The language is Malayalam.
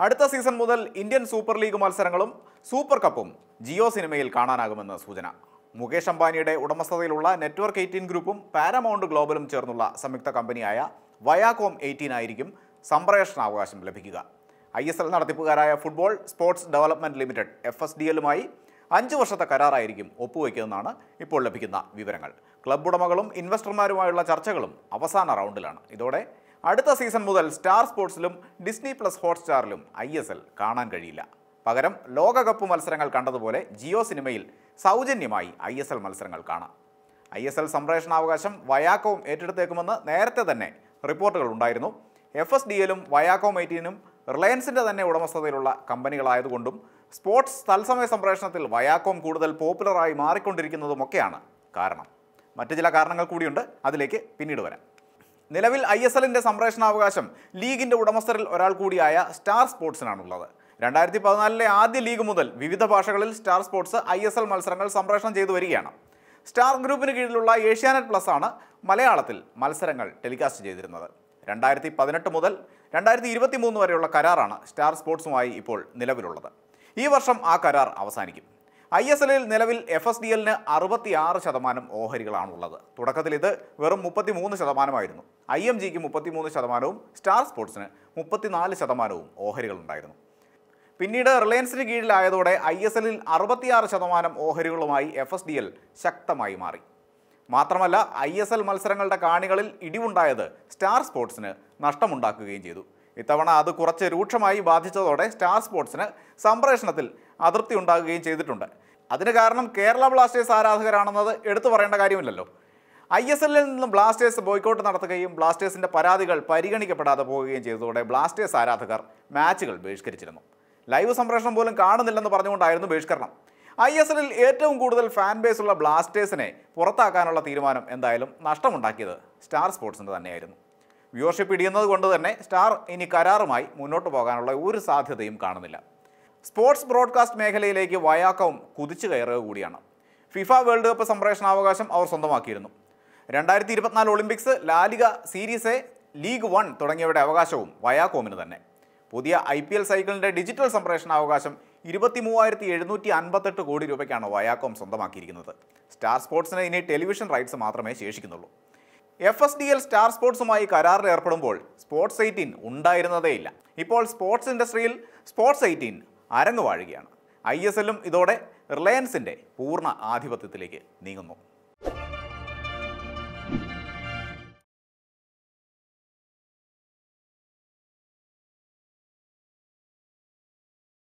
അടുത്ത സീസൺ മുതൽ ഇന്ത്യൻ സൂപ്പർ ലീഗ് മത്സരങ്ങളും സൂപ്പർ കപ്പും ജിയോ സിനിമയിൽ കാണാനാകുമെന്ന് സൂചന മുകേഷ് അംബാനിയുടെ ഉടമസ്ഥതയിലുള്ള നെറ്റ്വർക്ക് എയ്റ്റീൻ ഗ്രൂപ്പും പാരമൗണ്ട് ഗ്ലോബലും ചേർന്നുള്ള സംയുക്ത കമ്പനിയായ വയാകോം എയ്റ്റീൻ ആയിരിക്കും സംപ്രേഷണാവകാശം ലഭിക്കുക ഐ എസ് എൽ നടത്തിപ്പുകാരായ football sports development limited F S D എല്ലുമായി അഞ്ച് വർഷത്തെ കരാറായിരിക്കും ഒപ്പുവയ്ക്കുന്നതെന്നാണ് ഇപ്പോൾ ലഭിക്കുന്ന വിവരങ്ങൾ ക്ലബ് ഉടമകളും ഇൻവെസ്റ്റർമാരുമായുള്ള ചർച്ചകളും അവസാന റൗണ്ടിലാണ് ഇതോടെ അടുത്ത സീസൺ മുതൽ സ്റ്റാർ സ്പോർട്സിലും ഡിസ്നി പ്ലസ് ഹോട്ട്സ്റ്റാറിലും ഐ എസ് എൽ കാണാൻ കഴിയില്ല പകരം ലോകകപ്പ് മത്സരങ്ങൾ കണ്ടതുപോലെ ജിയോ സിനിമയിൽ സൗജന്യമായി ഐ എസ് എൽ മത്സരങ്ങൾ കാണാം ഐ എസ് എൽ സംപ്രേഷണാവകാശം വയാക്കോം ഏറ്റെടുത്തേക്കുമെന്ന് നേരത്തെ തന്നെ റിപ്പോർട്ടുകൾ ഉണ്ടായിരുന്നു എഫ് എസ് ഡി എല്ലും വയാക്കോം എയ്റ്റീനും റിലയൻസിൻ്റെ തന്നെ ഉടമസ്ഥതയിലുള്ള കമ്പനികളായതുകൊണ്ടും സ്പോർട്സ് തത്സമയ സംപ്രേഷണത്തിൽ വയാക്കോം കൂടുതൽ പോപ്പുലറായി മാറിക്കൊണ്ടിരിക്കുന്നതുമൊക്കെയാണ് കാരണം മറ്റു ചില കാരണങ്ങൾ കൂടിയുണ്ട് അതിലേക്ക് പിന്നീട് വരാം നിലവിൽ ഐ എസ് എല്ലിൻ്റെ സംപ്രേഷണാവകാശം ലീഗിൻ്റെ ഉടമസ്ഥരിൽ ഒരാൾ കൂടിയായ സ്റ്റാർ സ്പോർട്സിനാണുള്ളത് രണ്ടായിരത്തി പതിനാലിലെ ആദ്യ ലീഗ് മുതൽ വിവിധ ഭാഷകളിൽ star sports I S L മത്സരങ്ങൾ സംപ്രേഷണം ചെയ്തു വരികയാണ് സ്റ്റാർ ഗ്രൂപ്പിന് കീഴിലുള്ള ഏഷ്യാനെറ്റ് പ്ലസ് ആണ് മലയാളത്തിൽ മത്സരങ്ങൾ ടെലികാസ്റ്റ് ചെയ്തിരുന്നത് രണ്ടായിരത്തി പതിനെട്ട് മുതൽ രണ്ടായിരത്തി ഇരുപത്തി മൂന്ന് വരെയുള്ള കരാറാണ് സ്റ്റാർ സ്പോർട്സുമായി ഇപ്പോൾ നിലവിലുള്ളത് ഈ വർഷം ആ കരാർ അവസാനിക്കും ഐ എസ് എല്ലിൽ നിലവിൽ എഫ് എസ് ഡി എല്ലിന് അറുപത്തിയാറ് ശതമാനം ഓഹരികളാണുള്ളത് തുടക്കത്തിൽ ഇത് വെറും മുപ്പത്തി മൂന്ന് ശതമാനമായിരുന്നു ഐ എം ജിക്ക് മുപ്പത്തിമൂന്ന് ശതമാനവും സ്റ്റാർ സ്പോർട്സിന് മുപ്പത്തിനാല് ശതമാനവും ഓഹരികളുണ്ടായിരുന്നു പിന്നീട് റിലയൻസിന് കീഴിലായതോടെ ഐ എസ് എല്ലിൽ അറുപത്തിയാറ് ശതമാനം ഓഹരികളുമായി എഫ് എസ് ഡി എൽ ശക്തമായി മാറി മാത്രമല്ല ഐ എസ് എൽ മത്സരങ്ങളുടെ കാണികളിൽ ഇടിവുണ്ടായത് സ്റ്റാർ സ്പോർട്സിന് നഷ്ടമുണ്ടാക്കുകയും ചെയ്തു ഇത്തവണ അത് കുറച്ച് രൂക്ഷമായി ബാധിച്ചതോടെ സ്റ്റാർ സ്പോർട്സിന് സംപ്രേഷണത്തിൽ അതൃപ്തി ഉണ്ടാകുകയും ചെയ്തിട്ടുണ്ട് അതിന് കാരണം കേരള ബ്ലാസ്റ്റേഴ്സ് ആരാധകരാണെന്നത് എടുത്തു പറയേണ്ട കാര്യമില്ലല്ലോ ഐ എസ് എല്ലിൽ നിന്നും ബ്ലാസ്റ്റേഴ്സ് ബോയ്ക്കോട്ട് നടത്തുകയും ബ്ലാസ്റ്റേഴ്സിന്റെ പരാതികൾ പരിഗണിക്കപ്പെടാതെ പോവുകയും ചെയ്തതോടെ ബ്ലാസ്റ്റേഴ്സ് ആരാധകർ മാച്ചുകൾ ബഹിഷ്കരിച്ചിരുന്നു ലൈവ് സംപ്രേഷണം പോലും കാണുന്നില്ലെന്ന് പറഞ്ഞുകൊണ്ടായിരുന്നു ബഹിഷ്കരണം ഐ എസ് എല്ലിൽ ഏറ്റവും കൂടുതൽ ഫാൻ ബേസ് ഉള്ള ബ്ലാസ്റ്റേഴ്സിനെ പുറത്താക്കാനുള്ള തീരുമാനം എന്തായാലും നഷ്ടമുണ്ടാക്കിയത് സ്റ്റാർ സ്പോർട്സിന് തന്നെയായിരുന്നു വ്യൂവർഷിപ്പ് ഇടിയുന്നത് കൊണ്ട് തന്നെ സ്റ്റാർ ഇനി കരാറുമായി മുന്നോട്ട് പോകാനുള്ള ഒരു സാധ്യതയും കാണുന്നില്ല സ്പോർട്സ് ബ്രോഡ്കാസ്റ്റ് മേഖലയിലേക്ക് വയാക്കവും കുതിച്ചു കയറുക കൂടിയാണ് ഫിഫ വേൾഡ് കപ്പ് സംപ്രേഷണാവകാശം അവർ സ്വന്തമാക്കിയിരുന്നു രണ്ടായിരത്തി ഇരുപത്തിനാല് olympics La Liga Serie A league one തുടങ്ങിയവയുടെ അവകാശവും വയാക്കോമിന് തന്നെ പുതിയ ഐ പി എൽ സൈക്കിളിൻ്റെ ഡിജിറ്റൽ സംപ്രേഷണാവകാശം ഇരുപത്തി മൂവായിരത്തി എഴുന്നൂറ്റി അൻപത്തെട്ട് കോടി രൂപയ്ക്കാണ് വയാക്കോം സ്വന്തമാക്കിയിരിക്കുന്നത് സ്റ്റാർ സ്പോർട്സിന് ഇനി ടെലിവിഷൻ റൈറ്റ്സ് മാത്രമേ ശേഷിക്കുന്നുള്ളൂ F S D L star സ്പോർട്സുമായി കരാറിൽ ഏർപ്പെടുമ്പോൾ സ്പോർട്സ് എയ്റ്റീൻ ഉണ്ടായിരുന്നതേയില്ല ഇപ്പോൾ സ്പോർട്സ് ഇൻഡസ്ട്രിയിൽ സ്പോർട്സ് എയ്റ്റീൻ അരങ്ങ് വാഴുകയാണ് ഐ എസ് എല്ലും ഇതോടെ റിലയൻസിൻ്റെ പൂർണ്ണ ആധിപത്യത്തിലേക്ക് നീങ്ങുന്നു